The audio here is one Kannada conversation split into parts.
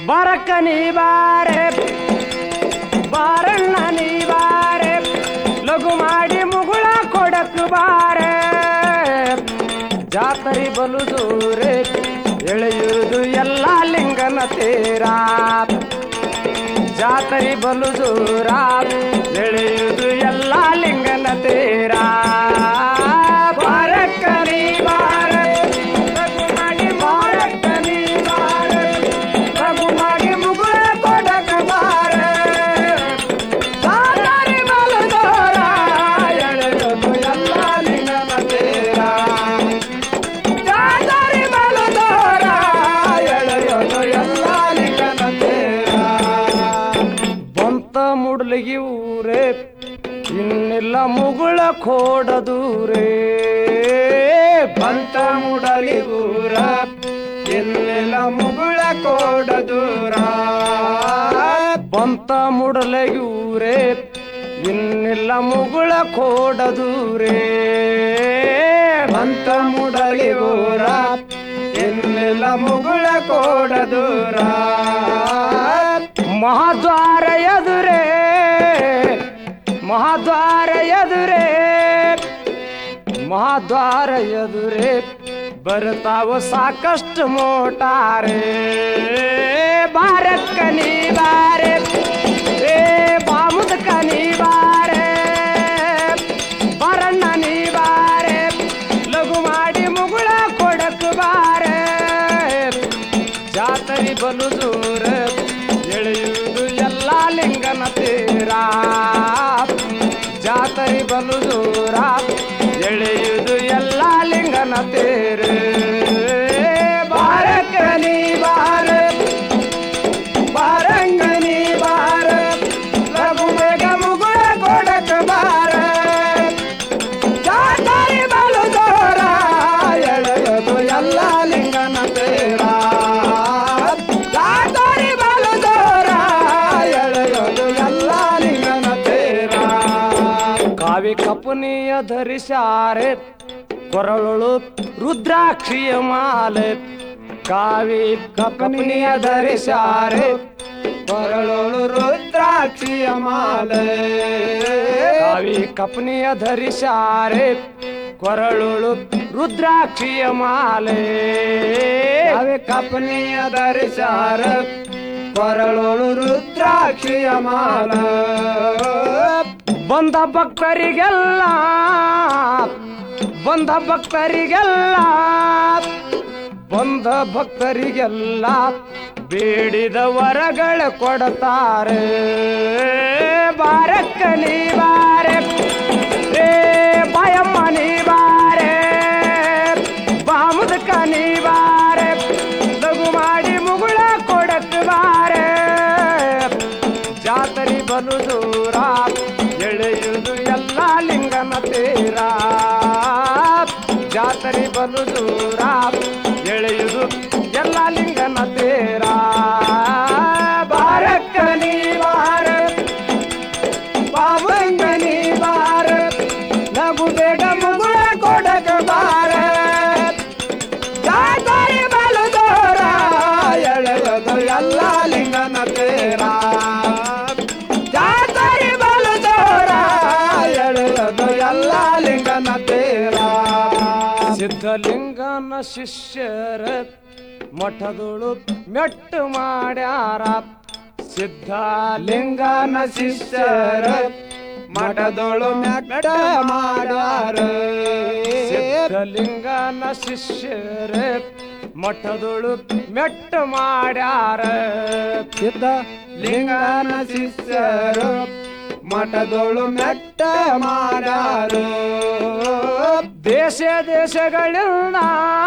ಬರಕ ನೀ ಬಾರೆ ಬಾರಣ್ಣ ನೀ ಬಾರೆ ಲಘು ಮಾಡಿ ಮುಗುಳ ಕೊಡಕ್ ಬಾರೆ ಜಾತರಿ ಬಲು ದೂರೆ ಎಳೆಯುವುದು ಎಲ್ಲ ಲಿಂಗನ ತೇರ ಜಾತರಿ ಬಲು ದೂರ ಎಳೆಯುವುದು ಎಲ್ಲ ಲಿಂಗನ ತೇರ ಬಾರಕ್ಕ ನೀ ಬಾರೆ ಲಘು ಮಾಡಿ ಬಾರಕ್ಕ ನೀ ಬಾರೆ ಲಘು ಮಾಡಿ ಮುಗುಳ ಕೊಡಕ ಬಾರೆ ಜಾತರಿ ಬಲು ದೂರ ಎಳೆಯುವುದು ಎಲ್ಲ ಲಿಂಗನ ತೇರ ಜಾತರಿ ಬಲು ದೂರ ಎಳೆಯೋದು ಎಲ್ಲ ಲಿಂಗನ ತೇರ ಬಂತ ಮುಡ್ಲಿಗಿ ಊರೇ ಇನ್ನಿಲ್ಲ ಮುಗುಳ ಕೋಡದೂರೇ ಬಂತ ಮುಡಲಿ ಊರ ಇನ್ನಿಲ್ಲ ಮುಗುಳ ಕೋಡದೂರ ಬಂತ ಮುಡಲಗಿ ಊರೇ ಇನ್ನಿಲ್ಲ ಮುಗುಳ ಕೋಡದೂರೇ ಬಂತ ಮುಡಲಿ ಊರ ಇನ್ನಿಲ್ಲ ಮುಗುಳ ಕೋಡದೂರ ಮಹಾದ್ವಾರ ಎದುರೇ ಮಹಾದ್ವಾರ ಎದುರೇ ಮಹಾದ್ವಾರ ಎದುರೇ ಬರ್ತಾವ ಸಾಕಷ್ಟು ಮೋಟಾರೆ ಬಾರಕ್ಕ ನೀ ಬಾರೆ ಏ ಬಾಮುದಕ ನೀ ಬಾರೆ ಬರಣ್ಣ ನೀ ಬಾರೆ ಲಘು ಮಾಡಿ ಮುಗುಳ ಕೊಡಕ್ ಬಾರೆ ಜಾತರಿ ಬಲು ದೂರ ಎಳೆಯುವುದು ಎಲ್ಲ ಲಿಂಗನ ತೀರ ಜಾತರಿ ಬಲು ದೂರ ಎಳೆಯುವುದು ಎಲ್ಲ ಲಿಂಗನ ತೇರ ಬಾರಕ ನೀ ಬಾರ ಬಾರಂಗ ನೀ ಬಾರ ಲಘು ಬೇಗ ಮುಗುಳ ಕೊಡಕ ಬಾರ ಜಾತರಿ ಬಲು ದೂರ ಎಳೆಯೋದು ಎಲ್ಲ ಲಿಂಗನ ತೇರ ಜಾತರಿ ಬಲು ದೂರ ಎಳೆಯೋದು ಎಲ್ಲ ಲಿಂಗನ ತೇರ ಕಾವಿ ಕಪನಿಯ ಧರಿಸಾರೆ ಕೊರಳು ರುದ್ರಾಕ್ಷಿಯ ಮಾಲೆ ಕಾವಿ ಕಪನಿಯ ಧರಿಸಾರೆ ಕೊರಳು ರುದ್ರಾಕ್ಷಿಯ ಮಾಲೆ ಕಾವಿ ಕಪನಿಯ ಧರಿಸಾರೆ ಕೊರಳುಳು ರುದ್ರಾಕ್ಷಿಯ ಮಾಲೆ ಕಾವಿ ಕಪನಿಯ ಧರಿಸಾರ ಕೊರಳುಳು ರುದ್ರಾಕ್ಷಿಯ ಮಾಲ ಬಂದ ಭಕ್ತರಿಗೆಲ್ಲ ಬಂದ ಭಕ್ತರಿಗೆಲ್ಲ ಬಂದ ಭಕ್ತರಿಗೆಲ್ಲ ಬೇಡಿದ ವರಗಳ ಕೊಡ್ತಾರೆ ಬಾರಕ್ಕ ನೀ ಬಾರೆ ಏ ಬಾಯಮ್ಮ ನೀ ಬಾರೆ ಬಾಮುದಕ ನೀ ಬಾರೆ ಲಘು ಮಾಡಿ ಮುಗುಳ ಕೊಡಕ್ ಬಾರೆ ಜಾತರಿ ಬಲು ದೂರ ಎಳೆಯುವುದು ಎಲ್ಲ ಲಿಂಗನ ತೇರ ಜಾತರಿ ಬಲು ದೂರ ಎಳೆಯುವುದು ಎಲ್ಲ ಲಿಂಗನ ತೇರ ಬಾರಕ್ಕ ನೀ ಬಾರ ಬಾಬಂಗ ನೀ ಬಾರ ನಗು ಬೇಗ ಮುಗುಳ ಕೊಡಕ ಬಾರ ಜಾತರಿ ಬಲು ದೂರ ಎಳೆಯುವುದು ಎಲ್ಲ ಲಿಂಗನ ತೇರ ಜಾತರಿ ಬಲು ದೂರ ಎಳೆಯುವುದು ಎಲ್ಲ ಲಿಂಗನ ತೇರ ಸಿದ್ಧಲಿಂಗನ ಶಿಷ್ಯರ ಮಠದೊಳು ಮೆಟ್ಟು ಮಾಡ್ಯಾರ ಸಿದ್ಧಲಿಂಗನ ಶಿಷ್ಯರ ಮಠದೊಳು ಮೆಟ್ಟ ಮಾಡ್ಯಾರ ಸಿದ್ಧಲಿಂಗನ ಶಿಷ್ಯರ ಮಠದೊಳು ಮೆಟ್ಟ ಮಾಡ್ಯಾರ ಸಿದ್ಧ ಲಿಂಗನ ಶಿಷ್ಯರು ಮಠದೊಳು ಮೆಟ್ಟ ಮಾಡ್ಯಾರು ದೇಶ ದೇಶಗಳಿಂದ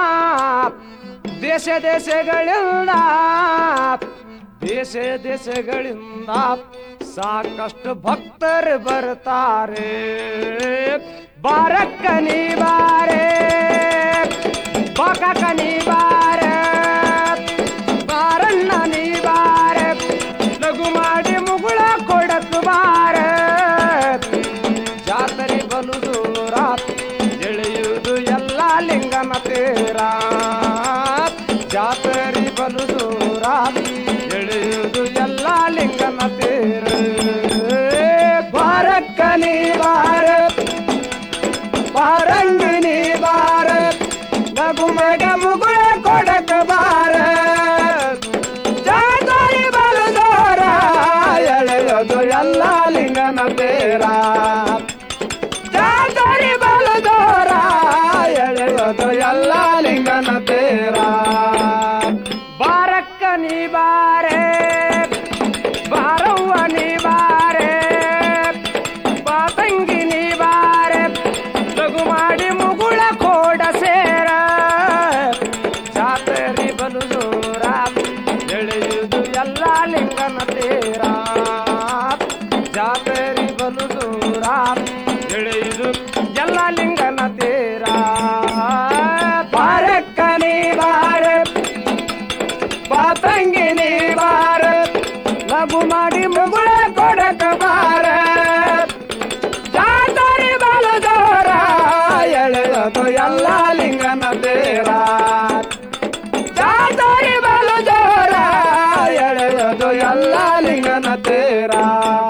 ದೇಶ ದೇಶಗಳಿಂದ ದೇಶ ದೇಶಗಳಿಂದ ಸಾಕಷ್ಟು ಭಕ್ತರು ಬರ್ತಾರೆ ಬಾರಕ್ಕ ನೀ ಬಾರೆ ಬಾಕಕ್ಕ ನೀ ಬಾರೆ ಬಾರಣ್ಣ ನೀ ಬಾರೆ ಲಘು ಮಾಡಿ ಮುಗುಳ ಕೊಡಕ್ ಬಾರೆ ಜಾತರಿ ಬಲು ದೂರ ಎಳೆಯುವುದು ಎಲ್ಲ ಲಿಂಗನ ತೇರ ಜಾತರಿ ಬಲು ದೂರ ಎಳೆ ಜಾತರಿ ಬಲು ದೂರ ಎಳೆಯುವುದು ಎಲ್ಲ ಲಿಂಗನ ತೀರ ಜಾತರಿ ಬಲು ದೂರ ಎಳೆಯುವುದು ಎಲ್ಲ ಲಿಂಗನ ತೀರ ಬಾರಕ್ಕನಿ ಬಾರ ಪಾತಂಗಿನಿ ಬಾರ ಲಘು ಮಾಡಿ ಮುಗುಳ ಕೊಡಕ ಬಾರ ಜಾತರಿ ಬಲು ದೂರ ಎಳೆಯೋದು ಎಲ್ಲ ಲಿಂಗನ ತೀರ ಜಾತರಿ ಬಲು ದೂರ ಎಳೆಯೋದು ಎಲ್ಲ ಲಿಂಗನ ತೀರ